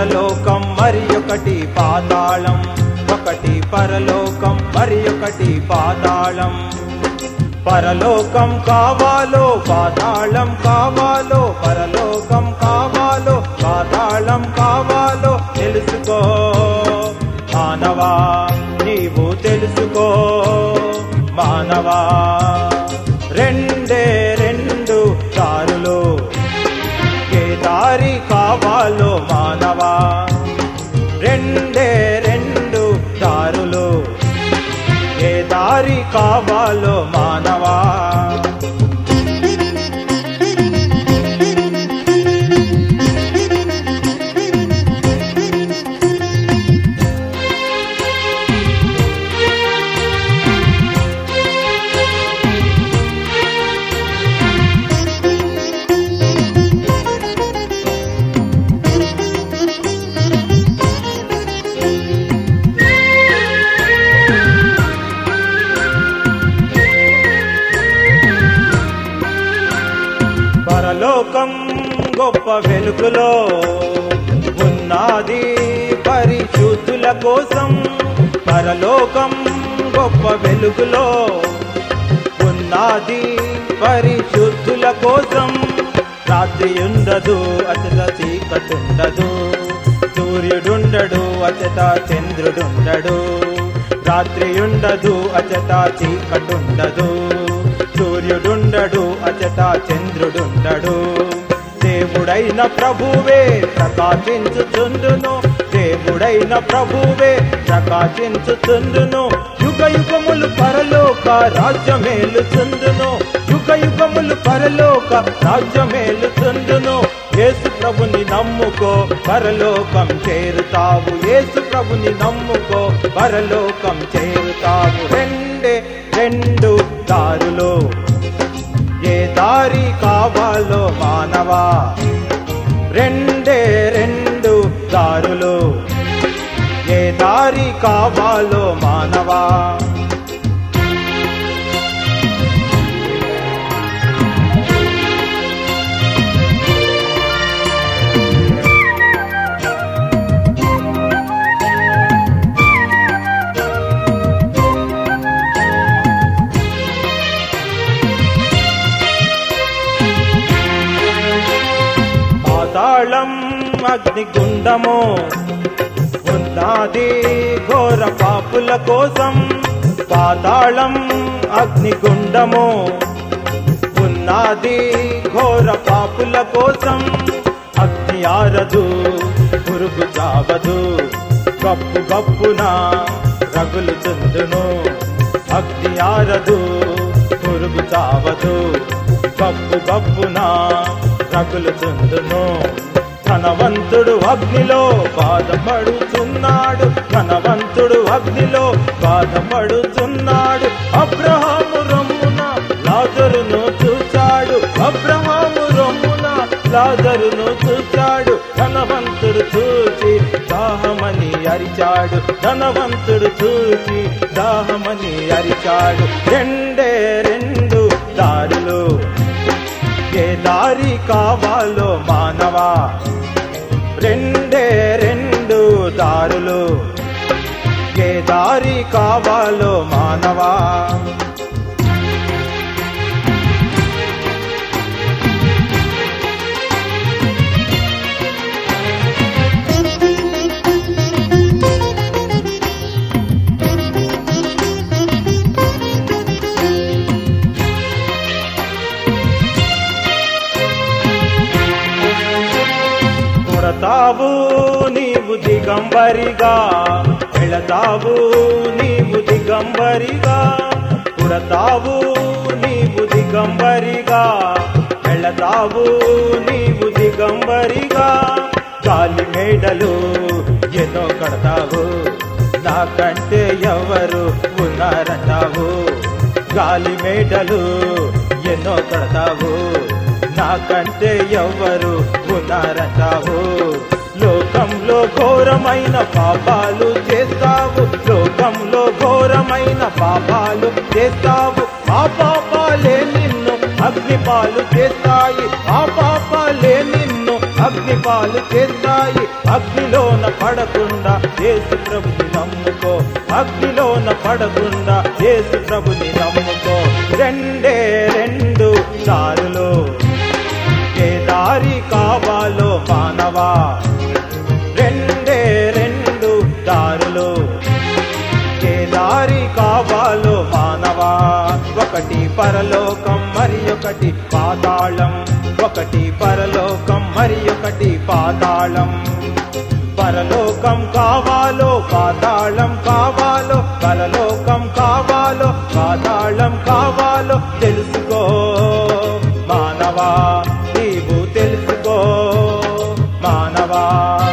పరలోకం మరి ఒకటి పాతాళం ఒకటి పరలోకం మరి ఒకటి పాతాళం పరలోకం కావాలో పాతాళం కావాలో పరలోకం కావాలో పాతాళం కావాలో తెలుసుకో మానవా నీవు తెలుసుకో మానవా రెండే రెండు దారులు ఏ దారి కావాలో మానవా రెండే రెండు దారులు ఏ దారి కావాలో మానవా పరలోకం గొప్ప వెలుగులో ఉన్నది పరిశుద్ధుల కోసం పరలోకం గొప్ప వెలుగులో ఉన్నది పరిశుద్ధుల కోసం రాత్రి ఉండదు అచట చీకటుండదు సూర్యుడుండడు అచట చంద్రుడుండడు రాత్రి ఉండదు అచట చీకటుండదు సూర్యుడుండడు అచట చంద్రుడుండడు దేవుడైన ప్రభువే ప్రకాశించుచుండును దేవుడైన ప్రభువే ప్రకాశించుచుండును యుగ యుగములు పరలోక రాజ్యమేలుచుండును యుగ యుగములు పరలోక రాజ్యమేలుచుండును యేసు ప్రభుని నమ్ముకో పరలోకం చేరుతావు యేసు ప్రభుని నమ్ముకో పరలోకం చేరుతావు రెండే రెండు దారులు ఏ దారి కావాలో మానవా రెండే రెండు దారులు ఏ దారి కావాలో మానవా పాతాళం అగ్నిగుండము ఉన్నది ఘోర పాపుల కోసం పాతాళం అగ్నిగుండము ఉన్నది ఘోర పాపుల కోసం అగ్ని ఆరదు పురుగు చావదు గప్పు గప్పున రగులు చుందును అగ్ని ఆరదు పురుగు చావదు గప్పు గప్పున రగులు చుందును ధనవంతుడు అగ్నిలో బాధపడుచున్నాడు ధనవంతుడు అగ్నిలో బాధపడుచున్నాడు అబ్రహాము రొమ్మున లాజరును చూచాడు అబ్రహాము రొమ్మున లాజరును చూచాడు ధనవంతుడు చూచి దాహమని అరిచాడు ధనవంతుడు చూచి దాహమని అరిచాడు రెండే రెండు దారులు ఏ దారి కావాలో మానవా రెండే రెండు దారులు ఏ దారి కావాలో మానవా పుడతావు నీవు దిగంబరిగా వెళతావు నీవు దిగంబరిగా పుడతావు నీవు దిగంబరిగా వెళతావు నీవు దిగంబరిగా గాలి మేడలు ఎన్నో కడతావు నాకంటే ఎవరు ఉన్నారంటావు గాలి మేడలు ఎన్నో కడతావు నాకంటే ఎవరు ఉన్నారంటావు లోకంలో ఘోరమైన పాపాలు చేస్తావు లోకంలో ఘోరమైన పాపాలు చేస్తావు ఆ పాపాలే నిన్ను అగ్నిపాలు చేస్తాయి ఆ పాపాలే నిన్ను అగ్ని పాలు చేస్తాయి అగ్నిలోన పడకుండా యేసు ప్రభుని నమ్ముకో అగ్నిలోన పడకుండా యేసు ప్రభుని నమ్ముకో రెండే రెండు దారులు ఏ దారి కావాలో మానవా రెండే రెండు దారులు ఏ దారి కావాలో మానవా ఒకటి పరలోకం మరి ఒకటి పాతాళం ఒకటి పరలోకం మరి ఒకటి పాతాళం పరలోకం కావాలో పాతాళం కావాలో పరలోకం కావాలో పాతాళం కావాలో తెలుసుకో మానవా నీవు తెలుసుకో మానవా